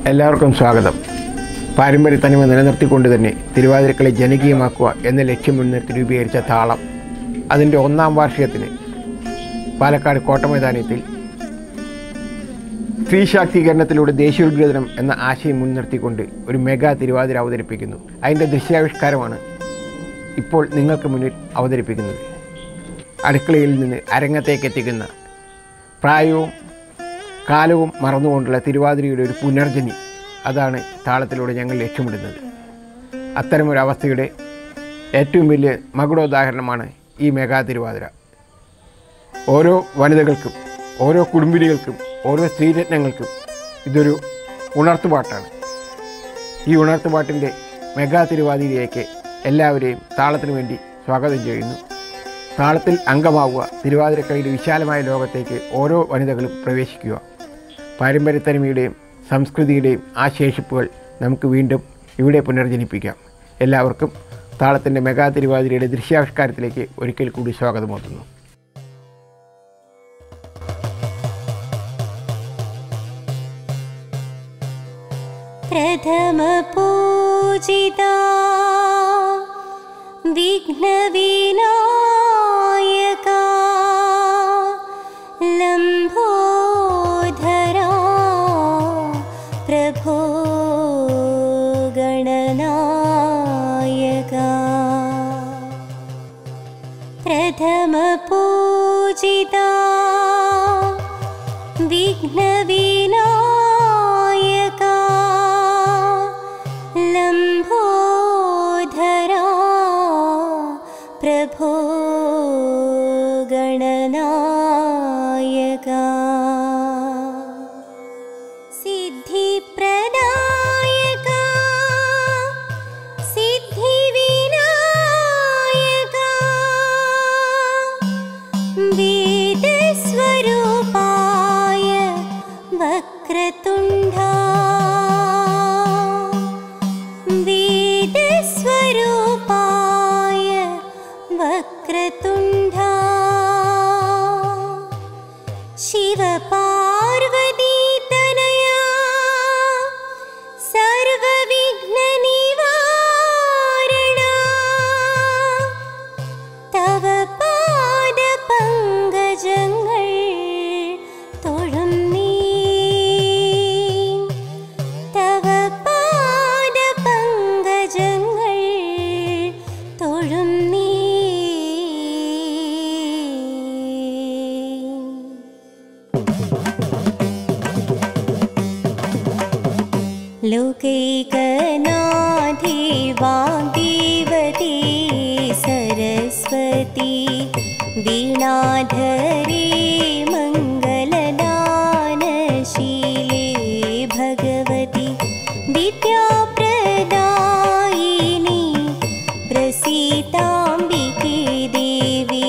എല്ലാവർക്കും സ്വാഗതം പാരമ്പര്യ തനിമ നിലനിർത്തിക്കൊണ്ട് തന്നെ തിരുവാതിരക്കളി ജനകീയമാക്കുക എന്ന ലക്ഷ്യം മുൻനിർത്തി രൂപീകരിച്ച താളം അതിൻ്റെ ഒന്നാം വാർഷികത്തിന് പാലക്കാട് കോട്ടമൈതാനത്തിൽ സ്ത്രീ ശാക്തീകരണത്തിലൂടെ ദേശീയോദ്ഗ്രഥനം എന്ന ആശയം മുൻനിർത്തിക്കൊണ്ട് ഒരു മെഗാ തിരുവാതിര അവതരിപ്പിക്കുന്നു അതിൻ്റെ ദൃശ്യാവിഷ്കാരമാണ് ഇപ്പോൾ നിങ്ങൾക്ക് മുന്നിൽ അവതരിപ്പിക്കുന്നത് അടുക്കളയിൽ നിന്ന് അരങ്ങത്തേക്ക് എത്തിക്കുന്ന പ്രായവും കാലവും മറന്നുകൊണ്ടുള്ള തിരുവാതിരയുടെ ഒരു പുനർജനി അതാണ് താളത്തിലൂടെ ഞങ്ങൾ ലക്ഷ്യമിടുന്നത് അത്തരമൊരവസ്ഥയുടെ ഏറ്റവും വലിയ മകുടോദാഹരണമാണ് ഈ മെഗാ തിരുവാതിര ഓരോ വനിതകൾക്കും ഓരോ കുടുംബിനികൾക്കും ഓരോ സ്ത്രീരത്നങ്ങൾക്കും ഇതൊരു ഉണർത്തുപാട്ടാണ് ഈ ഉണർത്തുപാട്ടിൻ്റെ മെഗാ തിരുവാതിരയിലേക്ക് എല്ലാവരെയും താളത്തിന് വേണ്ടി സ്വാഗതം ചെയ്യുന്നു താളത്തിൽ അംഗമാവുക തിരുവാതിരക്കളിയുടെ വിശാലമായ ലോകത്തേക്ക് ഓരോ വനിതകളും പ്രവേശിക്കുക പാരമ്പര്യത്തനിമയുടെയും സംസ്കൃതിയുടെയും ആ ശേഷിപ്പുകൾ നമുക്ക് വീണ്ടും ഇവിടെ പുനർജനിപ്പിക്കാം എല്ലാവർക്കും താളത്തിൻ്റെ മെഗാ തിരുവാതിരയുടെ ദൃശ്യാവിഷ്കാരത്തിലേക്ക് ഒരിക്കൽ കൂടി സ്വാഗതമോത്തുന്നു प्रथमपूजिता विघ्नविनायका लम्भोधरा प्रभो गणनायका प्रथमपूजिता विघ्नविनायका लम्भोधरा प्रभो गणनायका सिद्धिप्रदायका सिद्धिविनायका वेदस्वरूपाय वक्रतुण्डा वेदस्वरूपाय वक्रतुण्डा शिवपार्वतीतनया सर्वविघ्ननिवारणा തവ പാദപങ്കജങ്ങൾ തൊഴുന്നീ തവ പാദപങ്കജങ്ങൾ തൊഴുന്നീ लोकैकनाथे वाग्देवते सरस्वती वीणाधरे मङ्गलदानशीले भगवति विद्याप्रदायिनी प्रसीताम्बिके देवी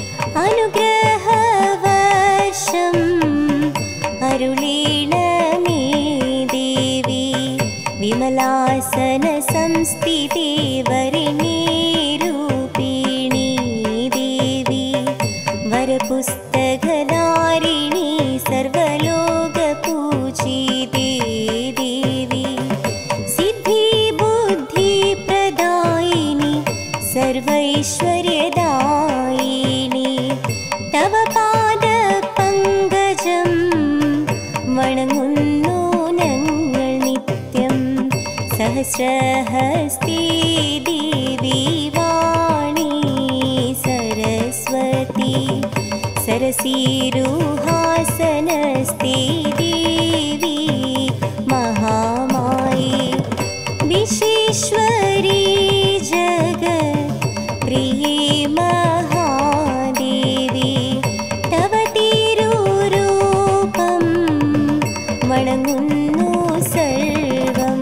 अनुग्रहवर्षम् अरुळेण मे देवी विमलासनसंस्थिते वरिणी रूपिणी देवी वरपुस्तकधारिणी सर्वलोकपूजिते देवी सिद्धिबुद्धिप्रदायिनि सर्वैश्वर्यदायिनि तव പാദപങ്കജം വണങ്ങുന്നു ഞങ്ങൾ നിത്യം സഹസ്രഹസ്തി ദേവി വാണി സരസ്വതി സരസീരുഹാസനസ്തി ദേവി മഹാമായി വിശ്വേശ്വരി ജഗത് പ്രിയേ മഹാദേവി തവ തിരുരൂപം വണങ്ങുന്നു സർവം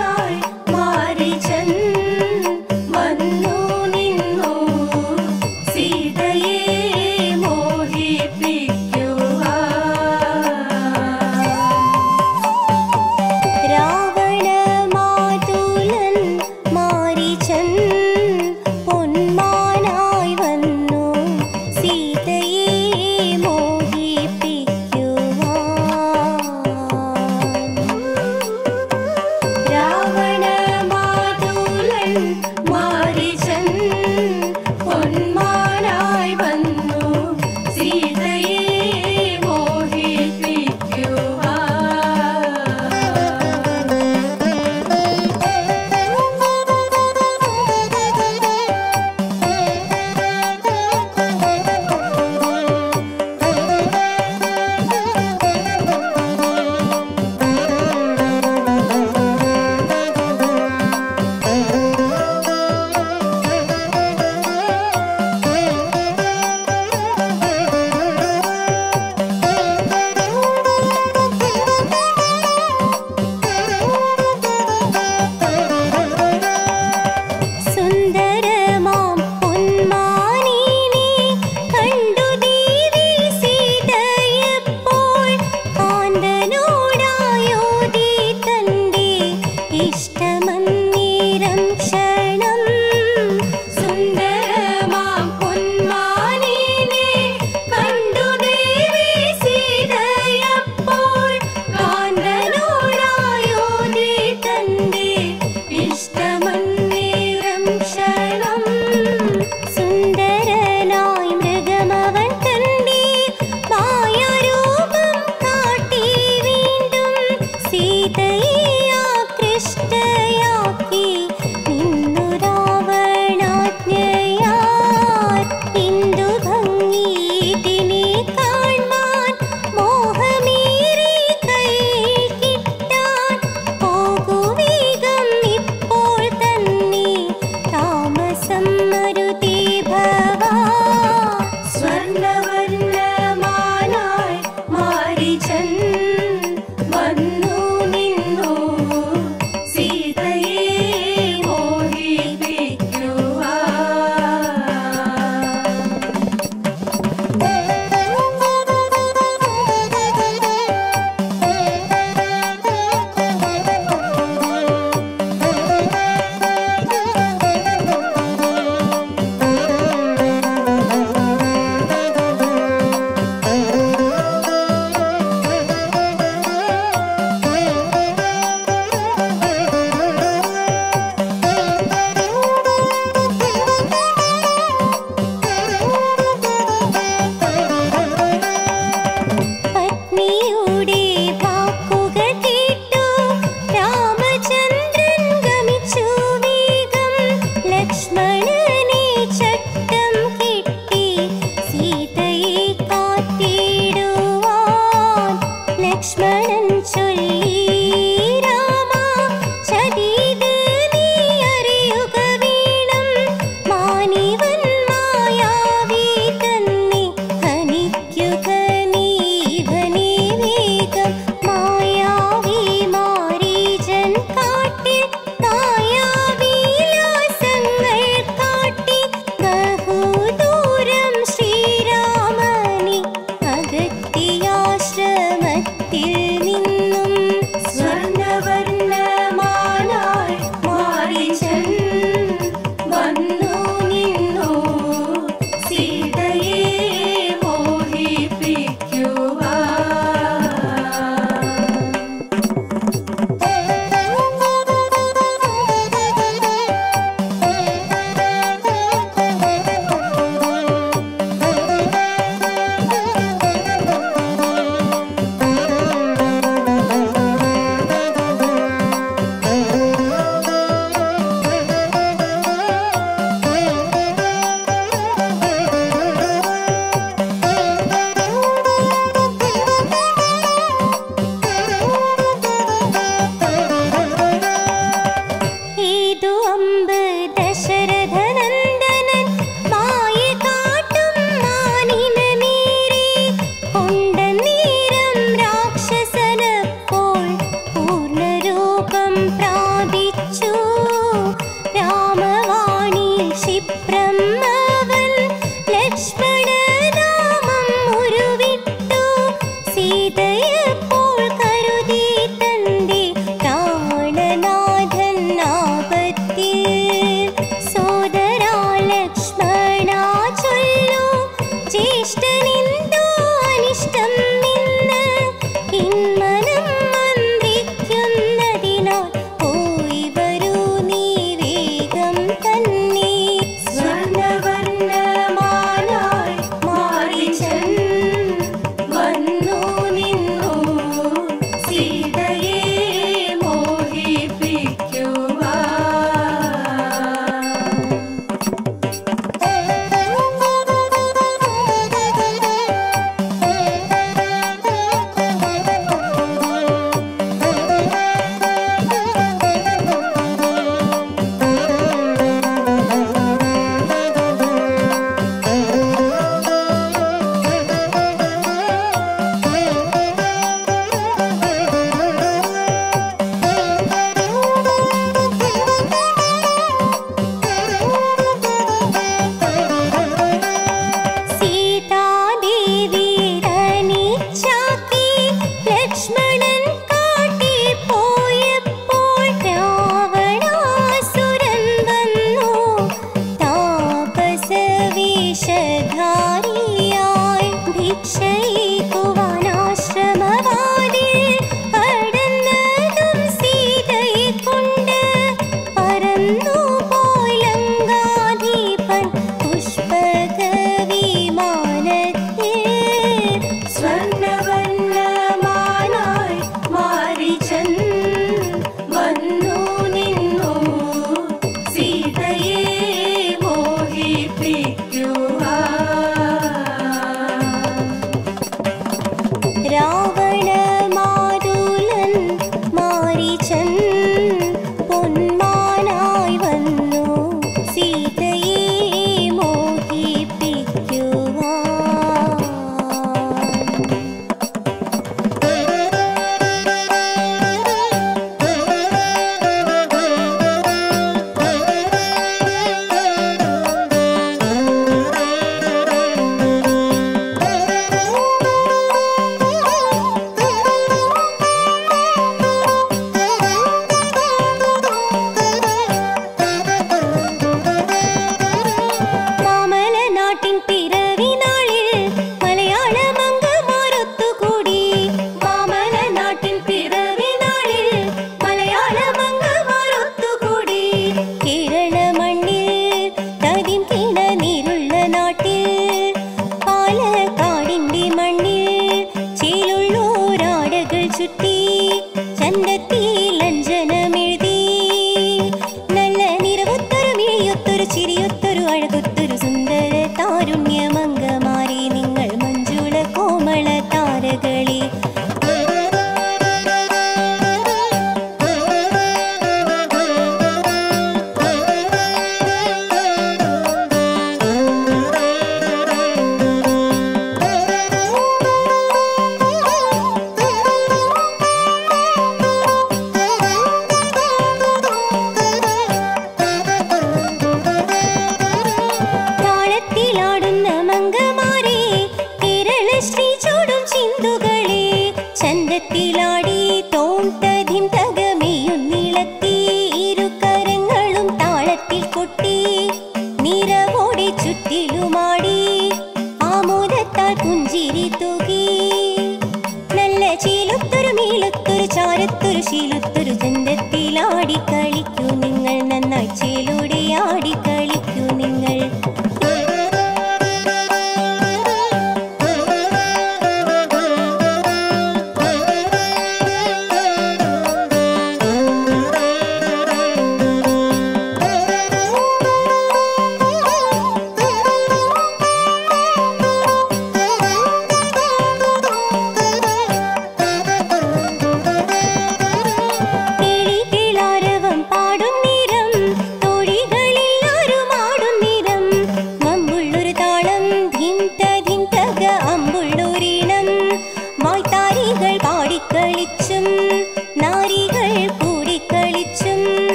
സീതയെ ആകൃഷ്ടയാക്കി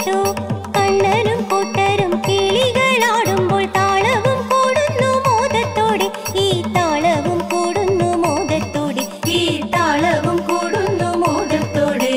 കേട്ടോ കണ്ണനും കൂട്ടരും കിളികളാടുമ്പോൾ താളവും കൂടുന്നു മോദത്തോടെ ഈ താളവും കൂടുന്നു മോദത്തോടെ ഈ താളവും കൂടുന്നു മോദത്തോടെ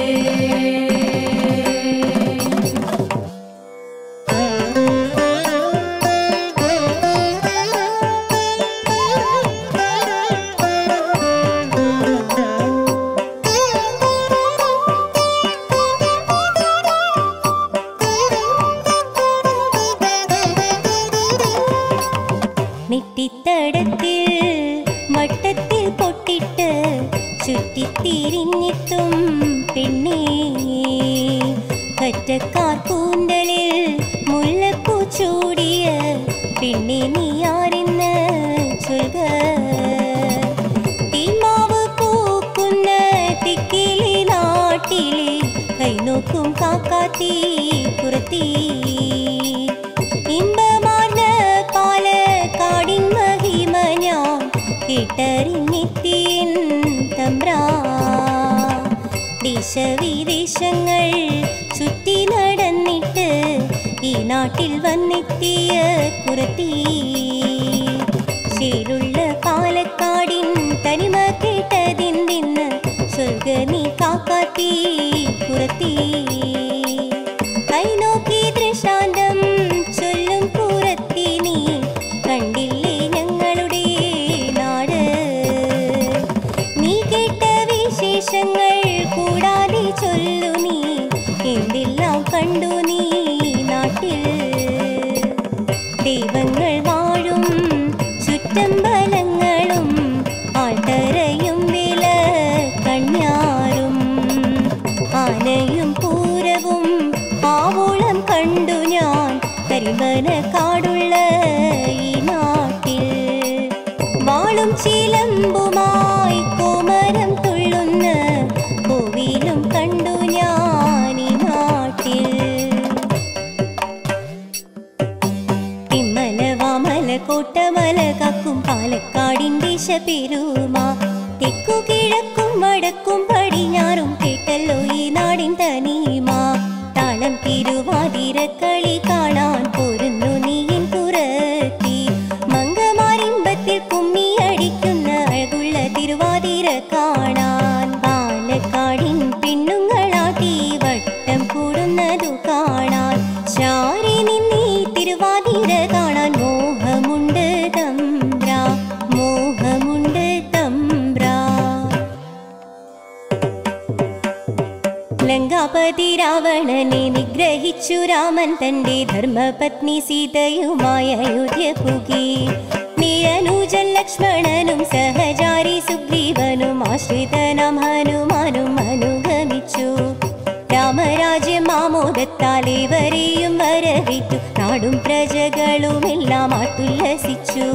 നെറ്റിത്തടത്തിൽ വട്ടത്തിൽ പൊട്ടിട്ട് ചുറ്റിത്തിരിഞ്ഞിട്ടും പെണ്ണേ കറ്റക്കാർ കൂന്തലിൽ മുല്ലപ്പൂ ചൂടിയ പെണ്ണെ നീ ആരെന്ന് ചൊൽക തീമാവ് പൂക്കുന്ന തിക്കിലി നാട്ടിലെ കൈനോക്കും കാക്കാത്തി പുറത്തീ ഇമ്പമാർന്ന പാലക്കാടിൻ മഹിമ ഞാൻ കേട്ടറിഞ്ഞെത്തിയൻ തമ്പ്രാ ദേശവിദേശങ്ങൾ ചുറ്റി നടന്നിട്ട് ഈ നാട്ടിൽ വന്നെത്തിയ പുറത്തീ ശീലുള്ള പാലക്കാടിൻ തനിമ കേട്ടതിന്തിന്ന് ചൊൽക നീ കാക്കാത്തി പുറത്തീ കൈനോക്കി ദൃശാന്തം ചൊല്ലും പുറത്തി നീ കണ്ടില്ലേ ഞങ്ങളുടെ നാട് നീ കേട്ട വിശേഷങ്ങൾ കൂടാതെ ചൊല്ലു നീ എന്തെല്ലാം കണ്ടു നീ നാട്ടിൽ ദൈവങ്ങൾ വാഴും ചുറ്റമ്പലങ്ങളും ആൾത്തറയും വില കണ്യാറും ആനയും പൂരവും ആവോളം കണ്ടു ഞാൻ കരിമ്പന കാടുള്ള ഈ നാട്ടിൽ വാളും ചിലമ്പുമായി കോമരം തുള്ളുന്ന കോവിലും കണ്ടു ഞാൻ ഈ നാട്ടിൽ തിമ്മല വാമല കോട്ടമല കക്കും പാലക്കാടിൻ ദേശ പെരുമ തെക്കു കിഴക്കും വടക്കും പടിഞ്ഞാറും കേട്ടല്ലോ ഈ നാടിൻ തനിമ താളം തിരുവാതിരക്കളി കാണാൻ പോരുന്നു നീയിൻ പുറത്തി മങ്കമാരിമ്പത്തിൽ കുമ്മി അടിക്കുന്ന അഴകുള്ള തിരുവാതിര കാണാൻ പാലക്കാടിൻ പെണ്ണുങ്ങളാട്ടി വട്ടം കൂടുന്നതു കാണാൻ ചാരി നിന്നീ തിരുവാതിര കാണാൻ മോഹമുണ്ട് തമ്പ്ര മോഹമുണ്ട് തമ്പ്ര ലങ്കാപതി രാവണനെ നിഗ്രഹിച്ചു രാമൻ തന്റെ ധർമ്മപത്നി സീതയുമായ അയോധ്യ പുകി നിരനുജൻ ലക്ഷ്മണനും സഹചാരി സുഗ്രീവനും ആശ്രിതനാം ഹനുമാനും അനുഗമിച്ചു രാമരാജ്യം ആമോദത്താൽ ഇവരെയും വരവിട്ടു നാടും പ്രജകളുമെല്ലാം ആട്ടുല്ലസിച്ചു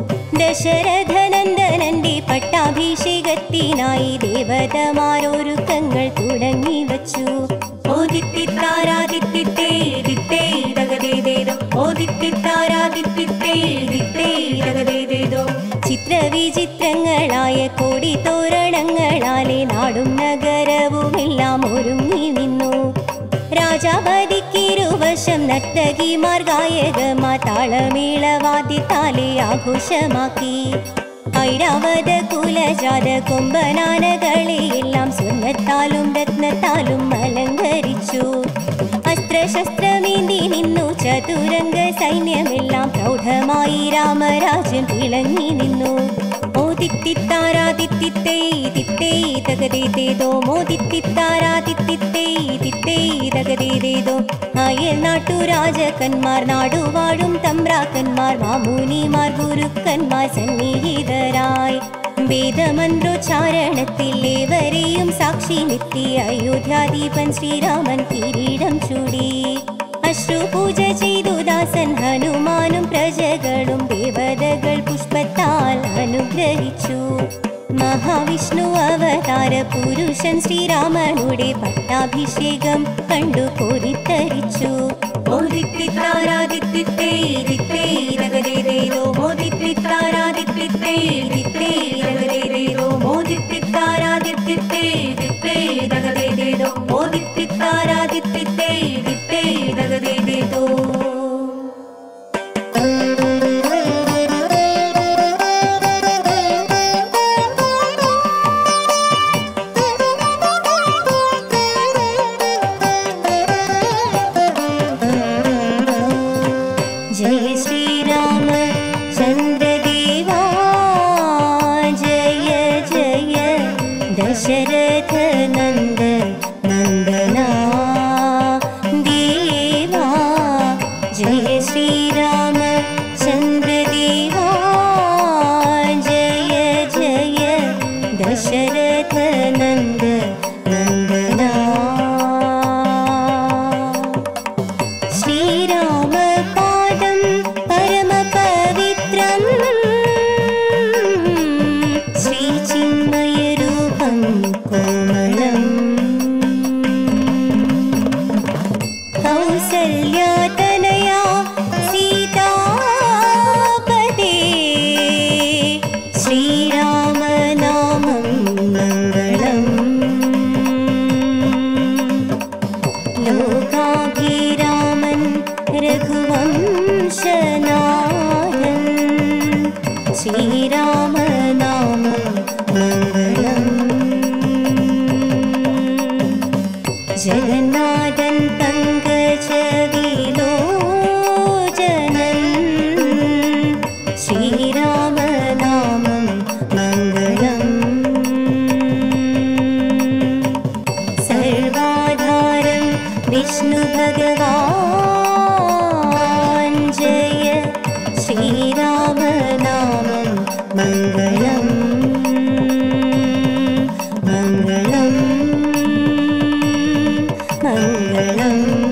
ദശരഥനന്ദനന്റെ പട്ടാഭിഷേകത്തിനായി ദേവതമാരൊരുക്കങ്ങൾ തുടങ്ങി വച്ചു ഓദിത്തിത്താരാദിത്തിത്തേ ദിത്തേ ദഗദേദേദോ ഓദിത്തിത്താരാദിത്തിത്തേ ദിത്തേ ദഗദേദേദോ ചിത്രവിചിത്രങ്ങളായ കോടി തോരണങ്ങളാലെ നാടും നഗരവുമെല്ലാം ഒരുങ്ങി നിന്നു രാജാപതിക്കിരുവശം നർത്തകിമാർ ഗായകമാർ താളമേളവാദ്യത്താലെ ആഘോഷമാക്കി ഐരാവത കുലജാത കൊമ്പനാനകളെ എല്ലാം സ്വർണ്ണത്താലും രത്നത്താലും അലങ്കരിച്ചു അസ്ത്രശസ്ത്രമേന്തി നിന്നു ചതുരംഗ സൈന്യമെല്ലാം പ്രൗഢമായി രാമരാജൻ തിളങ്ങി നിന്നു മോദിത്തിത്താരാദിത്തിത്തേ ദിത്തേ തകതേതേതോ മോദിത്തിത്താരാദിത്തിത്തേ ദിത്തേ തകതേതേതോ അയൽ നാട്ടു രാജകന്മാർ നാടുവാഴും തമ്പ്രാക്കന്മാർ മാമൂനിമാർ ഗുരുക്കന്മാർ സന്നിഹിതരായി വേദമന്ത്രോച്ചാരണത്തിൽ ഏവരെയും സാക്ഷി നിർത്തി അയോധ്യാദീപൻ ശ്രീരാമൻ കിരീടം ചൂടി അശ്രുപൂജ ചെയ്തു ദാസൻ ഹനുമാനും പ്രജകളും ദേവതകൾ പുഷ്പത്താൽ അനുഗ്രഹിച്ചു മഹാവിഷ്ണു അവതാര പുരുഷൻ ശ്രീരാമനുടെ പട്ടാഭിഷേകം കണ്ടു കോരിത്തരിച്ചു ഓദിത്തിത്താരാദിത്തിത്തേ ദിത്തേ ദഗദേദേദോ മോദിത്തിത്താരാദിത്തിത്തേ ദിത്തേ ദഗദേദേദോ മോദിത്തിത്താരാദിത്തിത്തേ ദിത്തേ ദഗദേദേദോ മോദിത്തിത്താരാദിത്തിത്തേ ദിത്തേ कौसल्यातनया सीतापदे श्रीरामनामं मङ्गलम् लोकाभिरामन् रघुवंशनाथन् श्रीरामनाम मङ्गलम् जगन्नाथन् पङ्कजविलोचनन् श्रीरामनामं मङ्गलम् सर्वाधारं विष्णुभगवान् जय श्रीरामनामं मङ्गलम् मङ्गलम् मङ्गलम्